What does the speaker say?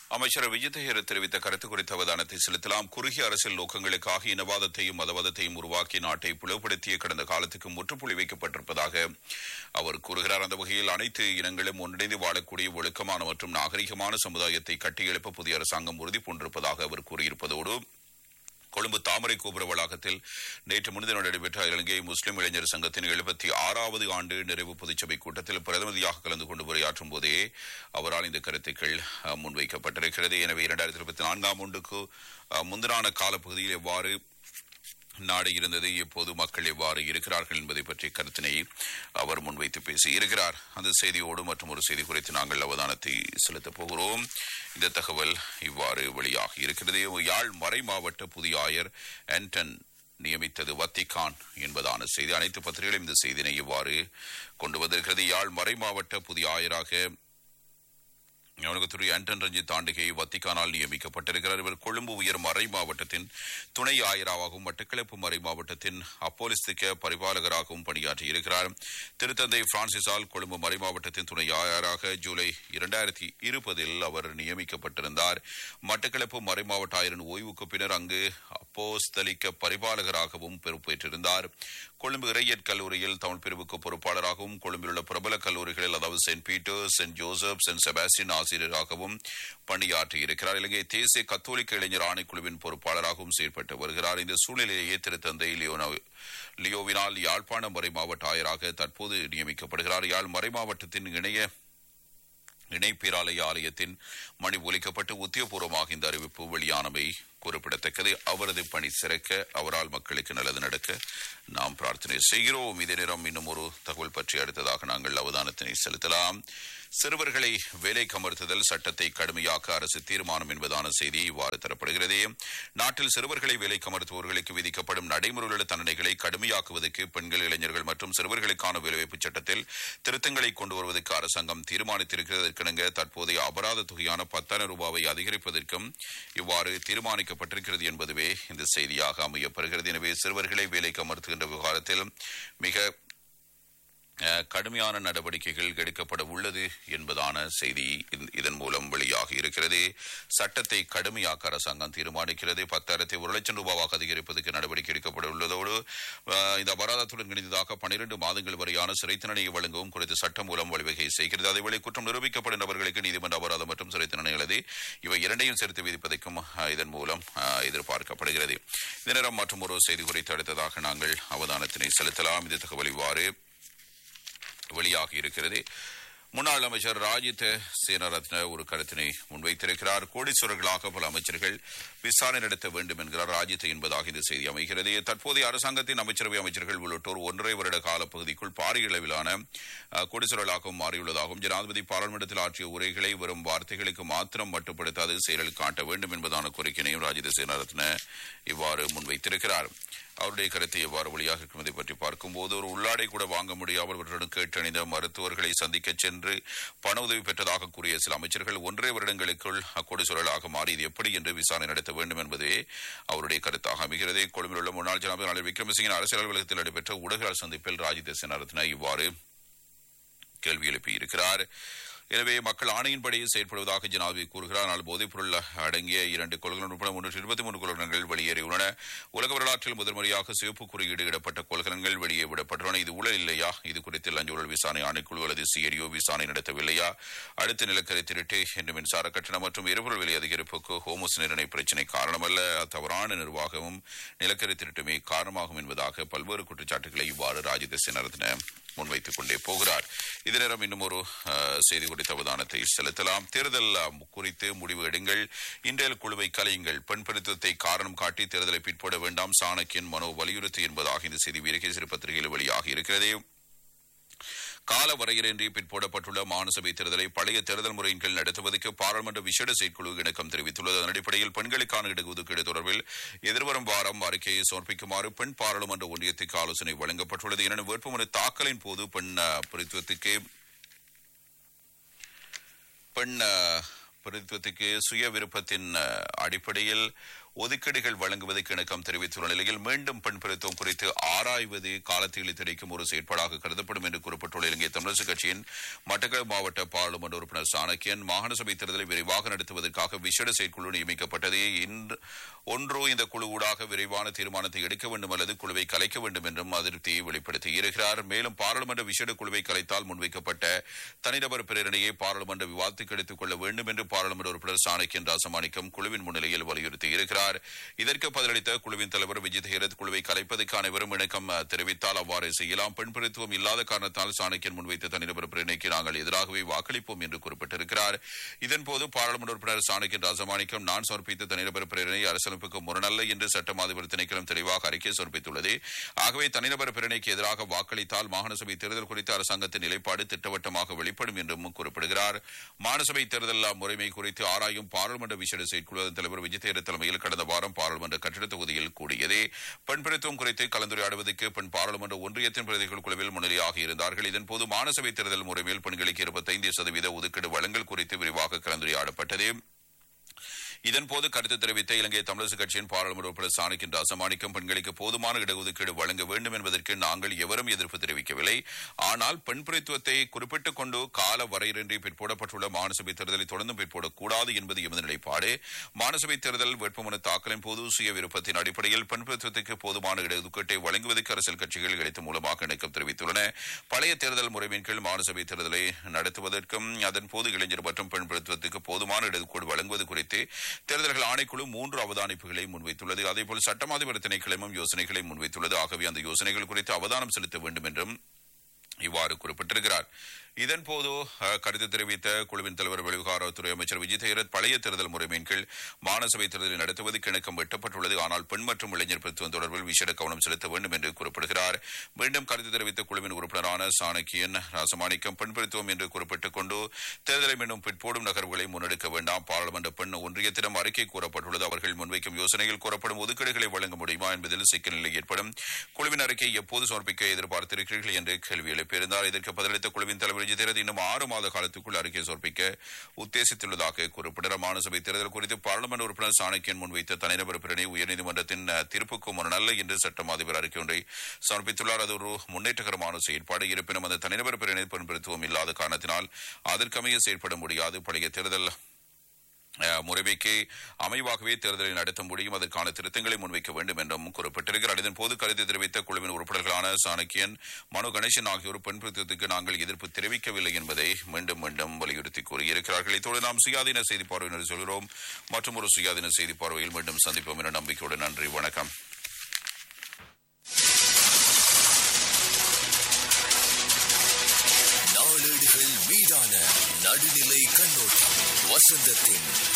அமைச்சர் விஜயதேகர் தெரிவித்த கருத்து குறித்த அவதானத்தை செலுத்தலாம் குறுகிய அரசியல் நோக்கங்களுக்காக இனவாதத்தையும் மதவாதத்தையும் உருவாக்கி நாட்டை பிளவுபடுத்திய கடந்த காலத்துக்கு முற்றுப்புள்ளி வைக்கப்பட்டிருப்பதாக அவர் கூறுகிறார் அந்த வகையில் அனைத்து இனங்களும் ஒன்றிணைந்து வாழக்கூடிய ஒழுக்கமான மற்றும் நாகரிகமான சமுதாயத்தை கட்டியெழுப்ப புதிய அரசாங்கம் உறுதி பூண்டிருப்பதாக அவர் கூறியிருப்பதோடு கொழும்பு தாமரை கோபுர வளாகத்தில் நேற்று முன்தினம் நடைபெற்ற இலங்கை முஸ்லிம் இளைஞர் சங்கத்தின் எழுபத்தி ஆறாவது ஆண்டு நிறைவு பொதுச்சபை கூட்டத்தில் பிரதிநிதியாக கலந்து கொண்டு உரையாற்றும் போதே அவரால் இந்த கருத்துக்கள் அஹ், முன்வைக்கப்பட்டிருக்கிறது எனவே இரண்டாயிரத்தி இருபத்தி நான்காம் ஆண்டுக்கு அஹ், முந்தினான காலப்பகுதியில் எவ்வாறு நாடு இருந்தது இப்போது மக்கள் எவ்வாறு இருக்கிறார்கள் என்பதை பற்றிய கருத்தினை அவர் முன்வைத்து பேசியிருக்கிறார் அந்த செய்தியோடு மற்றும் ஒரு செய்தி குறித்து நாங்கள் அவதானத்தை செலுத்தப் போகிறோம் இந்த தகவல் இவ்வாறு வெளியாகி இருக்கிறது யாழ் மறை மாவட்ட புதிய ஆயர் ஆண்டன் நியமித்தது வத்திகான் என்பதான செய்தி அனைத்து பத்திரிகைகளும் இந்த செய்தினை இவ்வாறு கொண்டு வந்திருக்கிறது யாழ் மறை மாவட்ட புதிய ஆயராக ஞானகத்துறை ஆண்டன் ரஞ்சித் ஆண்டிகை வத்திக்கானால் நியமிக்கப்பட்டிருக்கிறார் இவர் கொழும்பு உயர் மறை மாவட்டத்தின் துணை ஆயராகவும் மட்டக்களப்பு மறை மாவட்டத்தின் அப்போலிஸ்திக்க பரிபாலகராகவும் பணியாற்றியிருக்கிறார் திருத்தந்தை பிரான்சிஸால் கொழும்பு மறை மாவட்டத்தின் துணை ஆயராக ஜூலை இரண்டாயிரத்தி இருபதில் அவர் நியமிக்கப்பட்டிருந்தார் மட்டக்களப்பு மறை மாவட்ட ஆயரின் ஓய்வுக்கு பின்னர் அங்கு அப்போஸ்தலிக்க பரிபாலகராகவும் பொறுப்பேற்றிருந்தார் கொழும்பு இறையட் கல்லூரியில் தமிழ் பிரிவுக்கு பொறுப்பாளராகவும் கொழும்பில் உள்ள பிரபல கல்லூரிகளில் அதாவது saint Peter saint Joseph saint Sebastian ஆசிரியராகவும் பணியாற்றியிருக்கிறார் இலங்கை தேசிய கத்தோலிக்க இளைஞர் ஆணைக்குழுவின் பொறுப்பாளராகவும் செயல்பட்டு வருகிறார் இந்த சூழ்நிலையிலேயே திருத்தந்தை லியோனோ லியோவினால் யாழ்ப்பாணம் மறை மாவட்ட ஆயராக தற்போது நியமிக்கப்படுகிறார் யாழ் மறை மாவட்டத்தின் இணைய இணை பேராலய ஆலயத்தின் மணி ஒலிக்கப்பட்டு உத்தியோகபூர்வமாக இந்த அறிவிப்பு வெளியானவை குறிப்பிடத்தக்கது அவரது பணி சிறக்க அவரால் மக்களுக்கு நல்லது நடக்க நாம் பிரார்த்தனை செய்கிறோம் இதே நேரம் இன்னும் ஒரு தகவல் பற்றி அடுத்ததாக நாங்கள் அவதானத்தினை செலுத்தலாம் சிறுவர்களை வேலைக்கு அமர்த்துதல் சட்டத்தை கடுமையாக்க அரசு தீர்மானம் என்பதான செய்தி இவ்வாறு தரப்படுகிறது நாட்டில் சிறுவர்களை வேலைக்கு அமர்த்துவோர்களுக்கு விதிக்கப்படும் நடைமுறையுள்ள தண்டனைகளை கடுமையாக்குவதற்கு பெண்கள் இளைஞர்கள் மற்றும் சிறுவர்களுக்கான வேலைவாய்ப்பு சட்டத்தில் திருத்தங்களை கொண்டு வருவதற்கு அரசாங்கம் தீர்மானித்திருக்கிறது அதற்கிணங்க தற்போதைய அபராத தொகையான பத்தாயிரம் ரூபாவை அதிகரிப்பதற்கும் இவ்வாறு தீர்மானிக்கப்பட்டிருக்கிறது என்பதுவே இந்த செய்தியாக அமையப்பெறுகிறது எனவே சிறுவர்களை வேலைக்கு அமர்த்துகின்ற விவகாரத்தில் மிக அஹ், கடுமையான நடவடிக்கைகள் எடுக்கப்பட உள்ளது என்பதான செய்தி இந்த- இதன் மூலம் வெளியாகி இருக்கிறது சட்டத்தை கடுமையாக்க அரசாங்கம் தீர்மானிக்கிறது பத்தாயிரத்தை ஒரு லட்சம் ரூபாவாக அதிகரிப்பதற்கு நடவடிக்கை எடுக்கப்பட உள்ளதோடு அஹ், இந்த அபராதத்துடன் இணைந்ததாக பனிரெண்டு மாதங்கள் வரையான சிறை தண்டனையை வழங்கவும் குறித்த சட்டம் மூலம் வழிவகை செய்கிறது அதேவேளை குற்றம் நிரூபிக்கப்படும் நபர்களுக்கு நீதிமன்ற அபராதம் மற்றும் சிறை தண்டனை அல்லது இவை இரண்டையும் சேர்த்து விதிப்பதற்கும் அஹ், இதன் மூலம் அஹ், எதிர்பார்க்கப்படுகிறது இந்த நேரம் மற்றும் ஒரு செய்தி குறித்து அடுத்ததாக நாங்கள் அவதானத்தினை செலுத்தலாம் இந்த தகவல் இவ்வாறு வெளியாகி இருக்கிறது முன்னாள் அமைச்சர் ராஜித சேனரத்ன ஒரு கருத்தினை முன்வைத்திருக்கிறார் கோடீஸ்வரர்களாக பல அமைச்சர்கள் விசாரணை நடத்த வேண்டும் என்கிறார் ராஜித் என்பதாக இந்த செய்தி அமைகிறது தற்போதைய அரசாங்கத்தின் அமைச்சரவை அமைச்சர்கள் உள்ளிட்டோர் ஒன்றரை வருட காலப்பகுதிக்குள் பாரிய அளவிலான அஹ், கோடீஸ்வரர்களாகவும் மாறியுள்ளதாகவும் ஜனாதிபதி பாராளுமன்றத்தில் ஆற்றிய உரைகளை வெறும் வார்த்தைகளுக்கு மாத்திரம் மட்டுப்படுத்தாது செயலில் காட்ட வேண்டும் என்பதான கோரிக்கையினையும் ராஜித சேனரத்ன இவ்வாறு முன்வைத்திருக்கிறார் அவருடைய கருத்தை எவ்வாறு வெளியாக இருக்கும் இதை பற்றி பார்க்கும்போது ஒரு உள்ளாடை கூட வாங்க முடியாமல் அவர்களுடன் கேட்டணிந்த மருத்துவர்களை சந்திக்க சென்று பண உதவி பெற்றதாக கூறிய சில அமைச்சர்கள் ஒன்றரை வருடங்களுக்குள் அக்கொடிசூழலாக மாறியது எப்படி என்று விசாரணை நடத்த வேண்டும் என்பதே அவருடைய கருத்தாக அமைகிறது கொழும்பில் உள்ள முன்னாள் ஜனாதிபதி ரணில் விக்ரமசிங்கின் அரசியல் அலுவலகத்தில் நடைபெற்ற ஊடகங்கள் சந்திப்பில் ராஜித சேனாரத்ன இவ்வாறு கேள்வி எழுப்பியிருக்கிறார் எனவே மக்கள் ஆணையின்படி செயற்படுவதாக ஜனாதிபதி கூறுகிறார் ஆனால் போதைப் பொருள் அடங்கிய இரண்டு கொள்கலன் உட்பட முன்னூற்றி இருபத்தி மூன்று கொள்கலன்கள் வெளியேறியுள்ளன உலக வரலாற்றில் முதன்முறையாக சிவப்பு குறியீடு இடப்பட்ட கொள்கலன்கள் வெளியே விடப்பட்டுள்ளன இது ஊழல் இல்லையா இது குறித்து லஞ்ச ஊழல் விசாரணை ஆணைக்குழு அல்லது சிஐடிஓ விசாரணை நடத்தவில்லையா அடுத்த நிலக்கரி திருட்டு என்று மின்சார கட்டணம் மற்றும் எரிபொருள் விலை அதிகரிப்புக்கு ஹோமஸ் நிர்ணய பிரச்சினை காரணமல்ல தவறான நிர்வாகமும் நிலக்கரி திருட்டுமே காரணமாகும் என்பதாக பல்வேறு குற்றச்சாட்டுகளை இவ்வாறு ராஜித சேனரத்ன முன்வைத்துக் கொண்டே போகிறார் இதே நேரம் இன்னும் ஒரு அஹ், செய்தி குறித்த அவதானத்தை செலுத்தலாம் தேர்தல் அஹ், குறித்து முடிவு எடுங்கள் இன்றைய குழுவை கலையுங்கள் பெண் பிடித்தத்தை காரணம் காட்டி தேர்தலை பிற்பட வேண்டாம் சாணக்கியன் மனோ வலியுறுத்தி என்பதாக இந்த செய்தி வீரகை சிறு பத்திரிகையில் வெளியாகி இருக்கிறது கால வரையறையின்றி பிற்போடப்பட்டுள்ள மாநசபை தேர்தலை பழைய தேர்தல் முறையின் கீழ் நடத்துவதற்கு பாராளுமன்ற விசேட செயற்குழு இணக்கம் தெரிவித்துள்ளது அதன் அடிப்படையில் பெண்களுக்கான இடஒதுக்கீடு தொடர்பில் எதிர்வரும் வாரம் அறிக்கையை சமர்ப்பிக்குமாறு பெண் பாராளுமன்ற ஒன்றியத்துக்கு ஆலோசனை வழங்கப்பட்டுள்ளது எனினும் வேட்புமனு தாக்கலின் போது பெண் அஹ், பிரித்துவத்துக்கு பெண் அஹ், பிரதித்துவத்துக்கு சுய விருப்பத்தின் அஹ், அடிப்படையில் ஒதுக்கீடுகள் வழங்குவதற்கு இணக்கம் தெரிவித்துள்ள நிலையில் மீண்டும் பெண் பிரதித்துவம் குறித்து ஆராய்வது காலத்தில் திரைக்கும் ஒரு செயற்பாடாக கருதப்படும் என்று கூறப்பட்டுள்ள இலங்கை தமிழரசு கட்சியின் மட்டக்களப்பு மாவட்ட பாராளுமன்ற உறுப்பினர் சாணக்கியன் மாகாண சபை தேர்தலை விரைவாக நடத்துவதற்காக விசேட செயற்குழு நியமிக்கப்பட்டது இன்று ஒன்றோ இந்த குழு ஊடாக விரைவான தீர்மானத்தை எடுக்க வேண்டும் அல்லது குழுவை கலைக்க வேண்டும் என்றும் அதிருப்தியை வெளிப்படுத்தி இருக்கிறார் மேலும் பாராளுமன்ற விசேட குழுவை கலைத்தால் முன்வைக்கப்பட்ட தனிநபர் பிரேரணையை பாராளுமன்ற விவாதத்துக்கு எடுத்துக் கொள்ள வேண்டும் என்று பாராளுமன்ற உறுப்பினர் சாணக்கியன் ராசமாணிக்கம் குழுவின் முன்னிலையில் வலியுறுத்தி இருக்கிறார் இதற்கு பதிலளித்த குழுவின் தலைவர் விஜித் ஹேரத் குழுவை கலைப்பதற்கு அனைவரும் இணக்கம் அஹ், தெரிவித்தால் அவ்வாறு செய்யலாம் பெண் பிரதித்துவம் இல்லாத காரணத்தால் சாணக்கியன் முன்வைத்த தனிநபர் பிரேரணைக்கு நாங்கள் எதிராகவே வாக்களிப்போம் என்று குறிப்பிட்டிருக்கிறார் இதன்போது பாராளுமன்ற உறுப்பினர் சாணக்கியன் ராசமாணிக்கம் நான் சமர்ப்பித்த தனிநபர் பிரேரணை அரசமைப்புக்கு முரணல்ல என்று சட்டம் அதிபர் திணைக்களம் தெளிவாக அறிக்கை சமர்ப்பித்துள்ளது ஆகவே தனிநபர் பிரேரணைக்கு எதிராக வாக்களித்தால் மாகாண சபை தேர்தல் குறித்து அரசாங்கத்தின் நிலைப்பாடு திட்டவட்டமாக வெளிப்படும் என்றும் குறிப்பிடுகிறார் மாநிலசபை தேர்தல் முறைமை குறித்து ஆராயும் பாராளுமன்ற விசேட செயற்குழு அதன் தலைவர் விஜயதேர தலைமையில் கடந்த வாரம் பாராளுமன்ற கட்டிட தொகுதியில் கூடியது பெண் பிரதித்துவம் குறித்து கலந்துரையாடுவதற்கு பெண் பாராளுமன்ற ஒன்றியத்தின் பிரதிகள் குழுவில் முன்னிலையாக இருந்தார்கள் இதன்போது மாநிலசபை தேர்தல் முறைமையில் பெண்களுக்கு இருபத்தைந்து சதவீத ஒதுக்கீடு வழங்கல் குறித்து விரிவாக கலந்துரையாடப்பட்டது இதன்போது கருத்து தெரிவித்த இலங்கை தமிழரசு கட்சியின் பாராளுமன்ற உறுப்பினர் சாணக்கின் ராசமாணிக்கம் பெண்களுக்கு போதுமான இடஒதுக்கீடு வழங்க வேண்டும் என்பதற்கு நாங்கள் எவரும் எதிர்ப்பு தெரிவிக்கவில்லை ஆனால் பெண் பிரதித்துவத்தை குறிப்பிட்டுக் கொண்டு கால வரையின்றி பிற்போடப்பட்டுள்ள மாநிலசபை தேர்தலை தொடர்ந்து பிற்போடக்கூடாது என்பது எமது நிலைப்பாடு மாநிலசபை தேர்தல் வேட்புமனு தாக்கலின் போது சுய விருப்பத்தின் அடிப்படையில் பெண் பிரதித்துவத்துக்கு போதுமான இடஒதுக்கீட்டை வழங்குவதற்கு அரசியல் கட்சிகள் இணைத்து மூலமாக இணக்கம் தெரிவித்துள்ளன பழைய தேர்தல் முறைமையின் கீழ் மாநிலசபை தேர்தலை நடத்துவதற்கும் அதன் போது இளைஞர் மற்றும் பெண் பிரதித்துவத்துக்கு போதுமான இடஒதுக்கீடு வழங்குவது குறித்து தேர்தல்கள் ஆணைக்குழு மூன்று அவதானிப்புகளை முன்வைத்துள்ளது அதேபோல் சட்டமாதிபர் திணைக்களமும் யோசனைகளை முன்வைத்துள்ளது ஆகவே அந்த யோசனைகள் குறித்து அவதானம் செலுத்த வேண்டும் என்றும் இவ்வாறு குறிப்பிட்டிருக்கிறார் இதன்போது அஹ், கருத்து தெரிவித்த குழுவின் தலைவர் வெளிவிவகாரத்துறை அமைச்சர் விஜய் தேரத் பழைய தேர்தல் முறைமையின் கீழ் மாநசபை தேர்தலை நடத்துவது கிணக்கம் வெட்டப்பட்டுள்ளது ஆனால் பெண் மற்றும் இளைஞர் பிரத்துவம் தொடர்பில் விசேட கவனம் செலுத்த வேண்டும் என்று குறிப்பிடுகிறார் மீண்டும் கருத்து தெரிவித்த குழுவின் உறுப்பினரான சாணக்கியன் ராசமாணிக்கம் பெண் பிரத்துவம் என்று குறிப்பிட்டுக் கொண்டு தேர்தலை மீண்டும் பிற்போடும் நகர்வுகளை முன்னெடுக்க வேண்டாம் பாராளுமன்ற பெண் ஒன்றியத்திடம் அறிக்கை கூறப்பட்டுள்ளது அவர்கள் முன்வைக்கும் யோசனையில் கூறப்படும் ஒதுக்கீடுகளை வழங்க முடியுமா என்பதில் சிக்கல் நிலை ஏற்படும் குழுவின் அறிக்கை எப்போது சமர்ப்பிக்க எதிர்பார்த்திருக்கிறீர்கள் என்று கேள்வி எழுப்பியிருந்தார் இதற்கு பதிலளித்த குழுவின் தலைவர் விஜய் தேரத் இன்னும் ஆறு மாத காலத்துக்குள் அறிக்கை சமர்ப்பிக்க உத்தேசித்துள்ளதாக குறிப்பிட்டார் மாநிலசபை தேர்தல் குறித்து பாராளுமன்ற உறுப்பினர் சாணக்கியன் முன்வைத்த தனிநபர் பிரணி உயர்நீதிமன்றத்தின் அஹ், தீர்ப்புக்கு முரணல்ல என்று சட்டம் அதிபர் அறிக்கை ஒன்றை சமர்ப்பித்துள்ளார் அது ஒரு முன்னேற்றகரமான செயற்பாடு இருப்பினும் அந்த தனிநபர் பிரணி பயன்படுத்துவோம் இல்லாத காரணத்தினால் அதற்கமைய செயற்பட முடியாது பழைய தேர்தல் அஹ், முறைமைக்கு அமைவாகவே தேர்தலை நடத்த முடியும் அதற்கான திருத்தங்களை முன்வைக்க வேண்டும் என்றும் குறிப்பிட்டிருக்கிறார் இதன்போது கருத்து தெரிவித்த குழுவின் உறுப்பினர்களான சாணக்கியன் மனு கணேசன் ஆகியோர் பெண் பிரதித்துவத்துக்கு நாங்கள் எதிர்ப்பு தெரிவிக்கவில்லை என்பதை மீண்டும் மீண்டும் வலியுறுத்தி கூறியிருக்கிறார்கள் இத்தோடு நாம் சுயாதீன செய்தி பார்வையினர் சொல்கிறோம் மற்றும் ஒரு சுயாதீன செய்தி பார்வையில் மீண்டும் சந்திப்போம் என நம்பிக்கையுடன் நன்றி வணக்கம் நாளேடுகள் மீதான நடுநிலை கண்ணோட்டம் வசந்தத்தின்